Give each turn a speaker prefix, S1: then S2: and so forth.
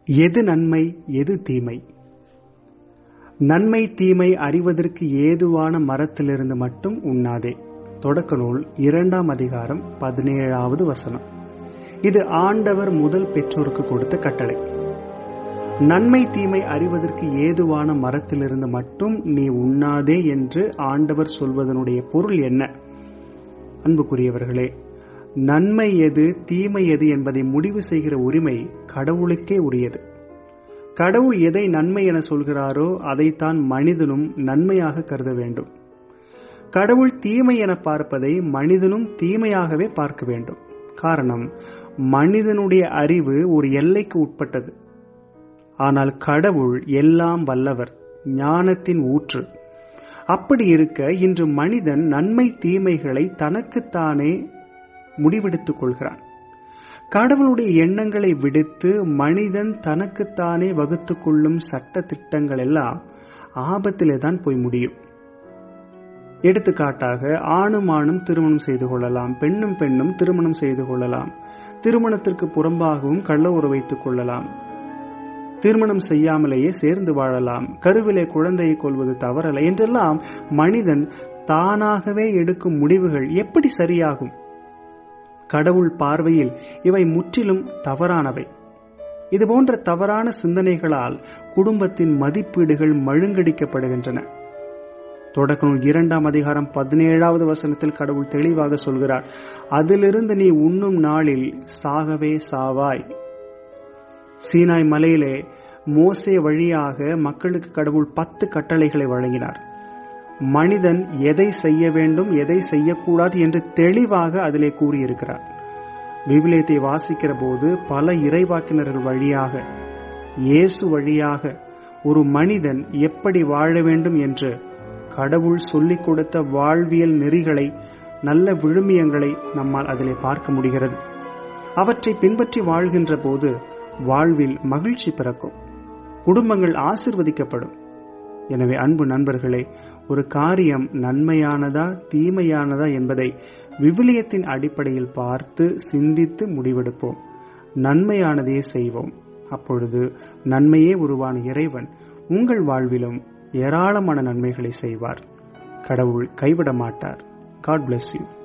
S1: எது நன்மை எது தீமை நன்மை தீமை அறிவதற்கு ஏதுவான மரத்திலிருந்து மட்டும் உண்ணாதே தொடக்க நூல் இரண்டாம் அதிகாரம் பதினேழாவது வசனம் இது ஆண்டவர் முதல் பெற்றோருக்கு கொடுத்த கட்டளை நன்மை தீமை அறிவதற்கு ஏதுவான மரத்திலிருந்து மட்டும் நீ உண்ணாதே என்று ஆண்டவர் சொல்வதனுடைய பொருள் என்ன அன்புக்குரியவர்களே நன்மை எது தீமை எது என்பதை முடிவு செய்கிற உரிமை கடவுளுக்கே உரியது கடவுள் எதை நன்மை என சொல்கிறாரோ அதைத்தான் மனிதனும் நன்மையாக கருத வேண்டும் கடவுள் தீமை என பார்ப்பதை மனிதனும் தீமையாகவே பார்க்க வேண்டும் காரணம் மனிதனுடைய அறிவு ஒரு எல்லைக்கு உட்பட்டது ஆனால் கடவுள் எல்லாம் வல்லவர் ஞானத்தின் ஊற்று அப்படி இருக்க இன்று மனிதன் நன்மை தீமைகளை தனக்குத்தானே முடிவெடுத்துக் கொள்கிறான் கடவுளுடைய எண்ணங்களை விடுத்து மனிதன் தனக்குத்தானே வகுத்து கொள்ளும் சட்ட திட்டங்கள் எல்லாம் ஆபத்திலே தான் போய் முடியும் எடுத்துக்காட்டாக ஆணும் ஆணும் திருமணம் செய்து கொள்ளலாம் பெண்ணும் பெண்ணும் திருமணம் செய்து கொள்ளலாம் திருமணத்திற்கு புறம்பாகவும் கள்ள உறவு வைத்துக் கொள்ளலாம் திருமணம் செய்யாமலேயே சேர்ந்து வாழலாம் கருவிலே குழந்தையை கொள்வது தவறல்ல என்றெல்லாம் மனிதன் தானாகவே எடுக்கும் முடிவுகள் எப்படி சரியாகும் கடவுள் பார்வையில் இவை முற்றிலும் தவறானவை இதுபோன்ற தவறான சிந்தனைகளால் குடும்பத்தின் மதிப்பீடுகள் மழுங்கடிக்கப்படுகின்றன தொடக்க நூல் இரண்டாம் அதிகாரம் பதினேழாவது வசனத்தில் கடவுள் தெளிவாக சொல்கிறார் அதிலிருந்து நீ உண்ணும் நாளில் சாகவே சாவாய் சீனாய் மலையிலே மோசே வழியாக மக்களுக்கு கடவுள் பத்து கட்டளைகளை வழங்கினார் மனிதன் எதை செய்ய வேண்டும் எதை செய்யக்கூடாது என்று தெளிவாக அதிலே கூறியிருக்கிறார் விவிலியத்தை வாசிக்கிற போது பல இறைவாக்கினர்கள் வழியாக இயேசு வழியாக ஒரு மனிதன் எப்படி வாழ வேண்டும் என்று கடவுள் சொல்லிக் கொடுத்த வாழ்வியல் நெறிகளை நல்ல விழுமியங்களை நம்மால் அதிலே பார்க்க முடிகிறது அவற்றை பின்பற்றி வாழ்கின்ற போது வாழ்வில் மகிழ்ச்சி பிறக்கும் குடும்பங்கள் ஆசிர்வதிக்கப்படும் எனவே அன்பு நண்பர்களே ஒரு காரியம் நன்மையானதா தீமையானதா என்பதை விவிலியத்தின் அடிப்படையில் பார்த்து சிந்தித்து முடிவெடுப்போம் நன்மையானதையே செய்வோம் அப்பொழுது நன்மையே உருவான இறைவன் உங்கள் வாழ்விலும் ஏராளமான நன்மைகளை செய்வார் கடவுள் கைவிட மாட்டார் காட் பிளஸ் யூ